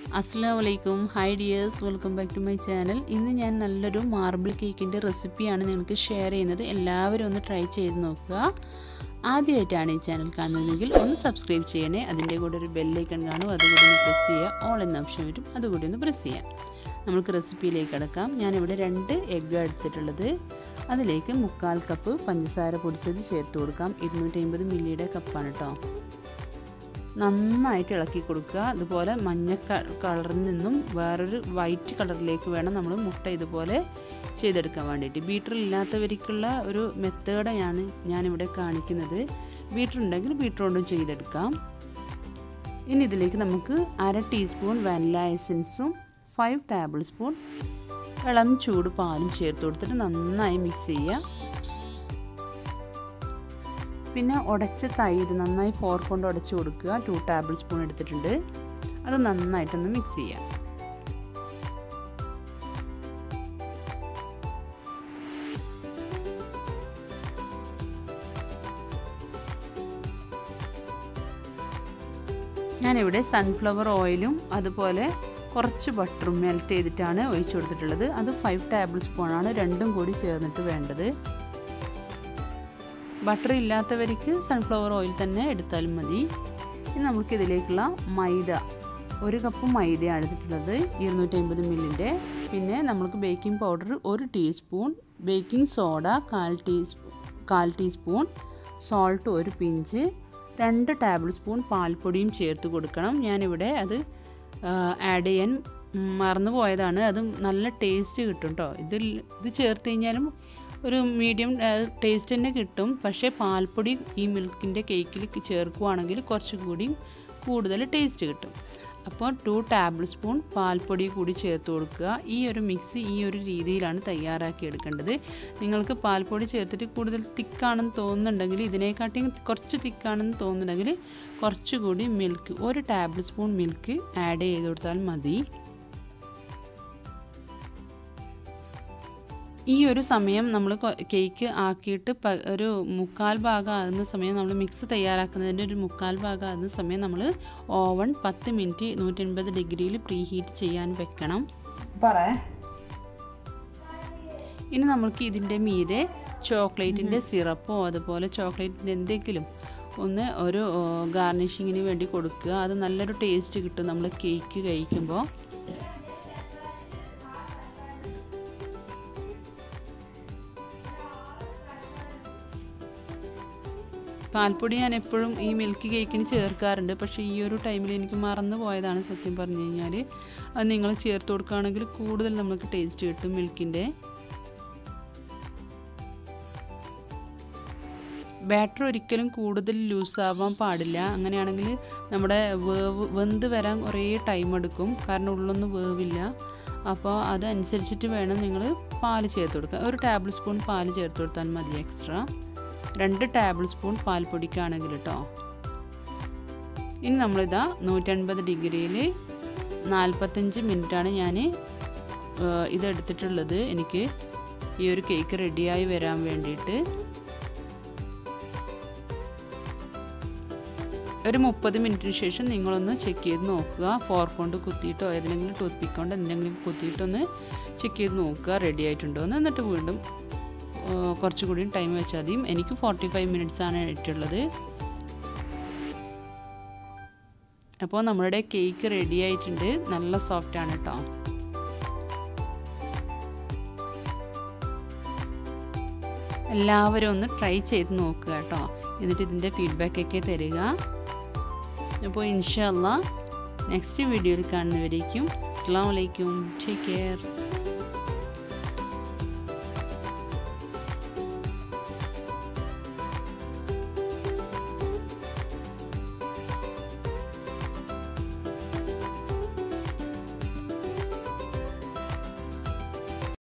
അസ്സാം വലൈക്കും hi dears welcome back to my channel ഇന്ന് ഞാൻ നല്ലൊരു മാർബിൾ കേക്കിൻ്റെ റെസിപ്പിയാണ് നിങ്ങൾക്ക് ഷെയർ ചെയ്യുന്നത് എല്ലാവരും ഒന്ന് ട്രൈ ചെയ്ത് നോക്കുക ആദ്യമായിട്ടാണ് ഈ ചാനൽ കാണുന്നതെങ്കിൽ ഒന്ന് സബ്സ്ക്രൈബ് ചെയ്യണേ അതിൻ്റെ കൂടെ ഒരു ബെല്ലൈക്കൺ കാണും അതുകൂടി ഒന്ന് പ്രസ് ചെയ്യുക ഓൾ എന്ന ഓപ്ഷൻ വരും അതുകൂടി ഒന്ന് പ്രസ് ചെയ്യാം നമുക്ക് റെസിപ്പിയിലേക്ക് കിടക്കാം ഞാനിവിടെ രണ്ട് എഗ്ഗ് എടുത്തിട്ടുള്ളത് അതിലേക്ക് മുക്കാൽ കപ്പ് പഞ്ചസാര പൊടിച്ചത് ചേർത്ത് കൊടുക്കാം ഇരുന്നൂറ്റി അമ്പത് മില്ലിയുടെ കപ്പാണ് കേട്ടോ നന്നായിട്ട് ഇളക്കി കൊടുക്കുക അതുപോലെ മഞ്ഞ കളറിൽ നിന്നും വേറൊരു വൈറ്റ് കളറിലേക്ക് വേണം നമ്മൾ മുട്ട ഇതുപോലെ ചെയ്തെടുക്കാൻ വേണ്ടിയിട്ട് ബീറ്റർ ഇല്ലാത്തവർക്കുള്ള ഒരു മെത്തേഡാണ് ഞാനിവിടെ കാണിക്കുന്നത് ബീറ്റർ ഉണ്ടെങ്കിൽ ബീറ്റർ കൊണ്ടും ചെയ്തെടുക്കാം ഇനി ഇതിലേക്ക് നമുക്ക് അര ടീസ്പൂൺ വാനില എസൻസും ഫൈവ് ടേബിൾ സ്പൂൺ ഇളം ചൂട് പാലും ചേർത്ത് കൊടുത്തിട്ട് നന്നായി മിക്സ് ചെയ്യുക പിന്നെ ഉടച്ച തൈര് നന്നായി ഫോർ കൊണ്ട് ഉടച്ച് കൊടുക്കുക ടു ടേബിൾ സ്പൂൺ എടുത്തിട്ടുണ്ട് അത് നന്നായിട്ടൊന്ന് മിക്സ് ചെയ്യാം ഞാനിവിടെ സൺഫ്ലവർ ഓയിലും അതുപോലെ കുറച്ച് ബട്ടറും മെൽറ്റ് ചെയ്തിട്ടാണ് ഒഴിച്ചു കൊടുത്തിട്ടുള്ളത് അത് ഫൈവ് ടേബിൾ സ്പൂണാണ് രണ്ടും കൂടി ചേർന്നിട്ട് വേണ്ടത് ബട്ടർ ഇല്ലാത്തവർക്ക് സൺഫ്ലവർ ഓയിൽ തന്നെ എടുത്താലും മതി ഇനി നമുക്ക് ഇതിലേക്കുള്ള മൈദ ഒരു കപ്പ് മൈദയാണ് എടുത്തിട്ടുള്ളത് ഇരുന്നൂറ്റമ്പത് മില്ലിൻ്റെ പിന്നെ നമുക്ക് ബേക്കിംഗ് പൗഡർ ഒരു ടീസ്പൂൺ ബേക്കിംഗ് സോഡ കാൽ ടീസ്പൂൺ കാൽ ടീസ്പൂൺ സോൾട്ട് ഒരു പിഞ്ച് രണ്ട് ടേബിൾ സ്പൂൺ പാൽപ്പൊടിയും ചേർത്ത് കൊടുക്കണം ഞാനിവിടെ അത് ആഡ് ചെയ്യാൻ മറന്നു പോയതാണ് അത് നല്ല ടേസ്റ്റ് കിട്ടും കേട്ടോ ഇതിൽ ഇത് ചേർത്ത് കഴിഞ്ഞാലും ഒരു മീഡിയം ടേസ്റ്റ് തന്നെ കിട്ടും പക്ഷേ പാൽപ്പൊടി ഈ മിൽക്കിൻ്റെ കേക്കിൽ ചേർക്കുവാണെങ്കിൽ കുറച്ചുകൂടി കൂടുതൽ ടേസ്റ്റ് കിട്ടും അപ്പോൾ ടു ടേബിൾ സ്പൂൺ പാൽപ്പൊടി കൂടി ചേർത്ത് കൊടുക്കുക ഈ ഒരു മിക്സ് ഈ ഒരു രീതിയിലാണ് തയ്യാറാക്കി എടുക്കേണ്ടത് നിങ്ങൾക്ക് പാൽപ്പൊടി ചേർത്തിട്ട് കൂടുതൽ തിക്കാണെന്ന് തോന്നുന്നുണ്ടെങ്കിൽ ഇതിനെക്കാട്ടി കുറച്ച് തിക്കാണെന്ന് തോന്നുന്നുണ്ടെങ്കിൽ കുറച്ചുകൂടി മിൽക്ക് ഒരു ടേബിൾ സ്പൂൺ മിൽക്ക് ആഡ് ചെയ്ത് കൊടുത്താൽ മതി ഈ ഒരു സമയം നമ്മൾ കേക്ക് ആക്കിയിട്ട് ഒരു മുക്കാൽ ഭാഗം ആകുന്ന സമയം നമ്മൾ മിക്സ് തയ്യാറാക്കുന്നതിൻ്റെ ഒരു മുക്കാൽ ഭാഗം ആകുന്ന സമയം നമ്മൾ ഓവൺ പത്ത് മിനിറ്റ് നൂറ്റൻപത് ഡിഗ്രിയിൽ പ്രീ ഹീറ്റ് ചെയ്യാൻ വെക്കണം പറയേ ഇനി നമുക്ക് ഇതിൻ്റെ മീതെ ചോക്ലേറ്റിൻ്റെ സിറപ്പോ അതുപോലെ ചോക്ലേറ്റിൻ്റെ എന്തെങ്കിലും ഒന്ന് ഒരു ഗാർണിഷിങ്ങിന് വേണ്ടി കൊടുക്കുക അത് നല്ലൊരു ടേസ്റ്റ് കിട്ടും നമ്മൾ കേക്ക് കഴിക്കുമ്പോൾ പാൽപ്പൊടി ഞാൻ എപ്പോഴും ഈ മിൽക്ക് കേക്കിന് ചേർക്കാറുണ്ട് പക്ഷേ ഈ ഒരു ടൈമിൽ എനിക്ക് മറന്നു പോയതാണ് സത്യം പറഞ്ഞു കഴിഞ്ഞാൽ അത് നിങ്ങൾ ചേർത്ത് കൊടുക്കുകയാണെങ്കിൽ കൂടുതൽ നമുക്ക് ടേസ്റ്റ് കിട്ടും മിൽക്കിൻ്റെ ബാറ്റർ ഒരിക്കലും കൂടുതൽ ലൂസാവാൻ പാടില്ല അങ്ങനെയാണെങ്കിൽ നമ്മുടെ വേവ് വെന്ത് വരാൻ കുറേ ടൈം എടുക്കും കാരണം ഉള്ളൊന്നും വേവില്ല അപ്പോൾ അതനുസരിച്ചിട്ട് വേണം നിങ്ങൾ പാല് ചേർത്ത് കൊടുക്കുക ഒരു ടേബിൾ സ്പൂൺ പാല് ചേർത്ത് കൊടുത്താൽ മതി എക്സ്ട്രാ രണ്ട് ടേബിൾ സ്പൂൺ പാൽപ്പൊടിക്കാണെങ്കിൽ കേട്ടോ ഇനി നമ്മളിതാ നൂറ്റൻപത് ഡിഗ്രിയിൽ നാൽപ്പത്തഞ്ച് മിനിറ്റാണ് ഞാൻ ഇതെടുത്തിട്ടുള്ളത് എനിക്ക് ഈ ഒരു കേക്ക് റെഡിയായി വരാൻ വേണ്ടിയിട്ട് ഒരു മുപ്പത് മിനിറ്റിന് ശേഷം നിങ്ങളൊന്ന് ചെക്ക് ചെയ്ത് നോക്കുക ഫോർക്ക് കൊണ്ട് കുത്തിയിട്ടോ ഏതെങ്കിലും ടൂത്ത് പിക്ക് കൊണ്ട് എന്തെങ്കിലും കുത്തിയിട്ടൊന്ന് ചെക്ക് ചെയ്ത് നോക്കുക റെഡി ആയിട്ടുണ്ടോ എന്ന് എന്നിട്ട് വീണ്ടും കുറച്ചുകൂടി ടൈം വെച്ചാൽ മതിയും എനിക്ക് ഫോർട്ടി ഫൈവ് മിനിറ്റ്സ് ആണ് ഇട്ടുള്ളത് അപ്പോൾ നമ്മളുടെ കേക്ക് റെഡി ആയിട്ടുണ്ട് നല്ല സോഫ്റ്റ് ആണ് കേട്ടോ എല്ലാവരും ഒന്ന് ട്രൈ ചെയ്ത് നോക്കുക കേട്ടോ എന്നിട്ട് ഇതിൻ്റെ ഫീഡ്ബാക്കൊക്കെ തരിക അപ്പോൾ ഇൻഷല്ല നെക്സ്റ്റ് വീഡിയോയിൽ കാണുന്നവരേക്കും അസ്സാം വലൈക്കും ടേക്ക് കെയർ